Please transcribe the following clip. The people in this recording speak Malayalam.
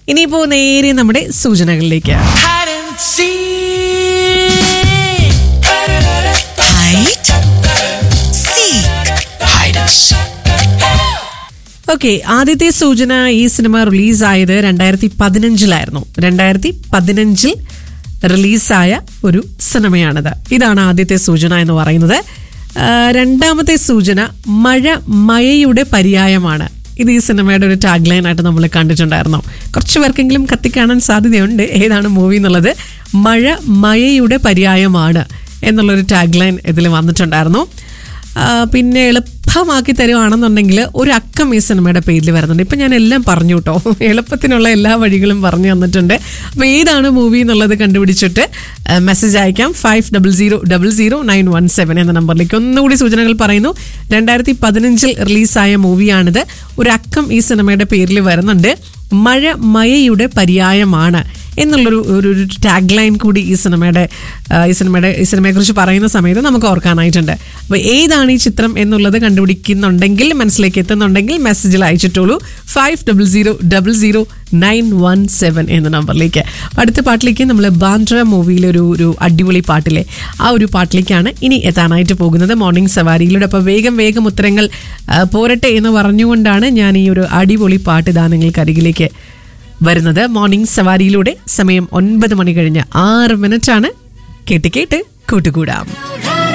ഇനിയിപ്പോ നേരെ നമ്മുടെ സൂചനകളിലേക്ക് hide and seek. Hide, seek, Hide and seek. Okay ആദ്യത്തെ സൂചന ഈ സിനിമ റിലീസായത് രണ്ടായിരത്തി പതിനഞ്ചിലായിരുന്നു രണ്ടായിരത്തി പതിനഞ്ചിൽ റിലീസായ ഒരു സിനിമയാണിത് ഇതാണ് ആദ്യത്തെ സൂചന എന്ന് പറയുന്നത് ആ, രണ്ടാമത്തെ സൂചന മഴ മഴയുടെ പര്യായമാണ് ഇത് ഈ സിനിമയുടെ ഒരു ടാഗ് ലൈൻ ആയിട്ട് നമ്മൾ കണ്ടിട്ടുണ്ടായിരുന്നു കുറച്ച് പേർക്കെങ്കിലും കത്തിക്കാണാൻ സാധ്യതയുണ്ട് ഏതാണ് മൂവി എന്നുള്ളത് മഴ മഴയുടെ പര്യായമാണ് എന്നുള്ളൊരു ടാഗ് ലൈൻ ഇതിൽ വന്നിട്ടുണ്ടായിരുന്നു ആ, പിന്നെ എളുപ്പമാക്കി തരുവാണെന്നുണ്ടെങ്കിൽ ഒരു അക്കം ഈ സിനിമയുടെ പേരിൽ വരുന്നുണ്ട് ഇപ്പം ഞാൻ എല്ലാം പറഞ്ഞു കേട്ടോ എളുപ്പത്തിനുള്ള എല്ലാ വഴികളും പറഞ്ഞു തന്നിട്ടുണ്ട് അപ്പോൾ ഏതാണ് മൂവി എന്നുള്ളത് കണ്ടുപിടിച്ചിട്ട് മെസ്സേജ് അയക്കാം five double zero double zero nine one seven എന്ന നമ്പറിലേക്ക് ഒന്നുകൂടി സൂചനകൾ പറയുന്നു രണ്ടായിരത്തി പതിനഞ്ചിൽ റിലീസായ മൂവിയാണിത് ഒരു അക്കം ഈ സിനിമയുടെ പേരിൽ വരുന്നുണ്ട് മഴ മഴയുടെ പര്യായമാണ് എന്നുള്ളൊരു ഒരു ഒരു ടാഗ് ലൈൻ കൂടി ഈ സിനിമയുടെ ആ, ഈ സിനിമയുടെ ഈ സിനിമയെക്കുറിച്ച് പറയുന്ന സമയത്ത് നമുക്ക് ഓർക്കാനായിട്ടുണ്ട് അപ്പോൾ ഏതാണ് ഈ ചിത്രം എന്നുള്ളത് കണ്ടുപിടിക്കുന്നുണ്ടെങ്കിൽ മനസ്സിലേക്ക് എത്തുന്നുണ്ടെങ്കിൽ മെസ്സേജിൽ അയച്ചിട്ടുള്ളൂ five double zero double zero nine one seven എന്ന നമ്പറിലേക്ക് അടുത്ത പാട്ടിലേക്ക് നമ്മൾ ബാൻഡ്ര മൂവിയിലെ ഒരു ഒരു അടിപൊളി പാട്ടിലെ ആ ഒരു പാട്ടിലേക്കാണ് ഇനി എത്താനായിട്ട് പോകുന്നത് മോർണിംഗ് സവാരിയിലൂടെ അപ്പോൾ വേഗം വേഗം ഉത്തരങ്ങൾ ആ, പോരട്ടെ എന്ന് പറഞ്ഞുകൊണ്ടാണ് ഞാൻ ഈ ഒരു അടിപൊളി പാട്ട് ഇതാ നിങ്ങൾക്ക് അരികിലേക്ക് വരുന്നത് മോർണിംഗ് സവാരിയിലൂടെ സമയം ഒൻപത് മണി കഴിഞ്ഞ് ആറ് മിനിറ്റ് ആണ് കേട്ട് കേട്ട് കൂട്ടുകൂടാം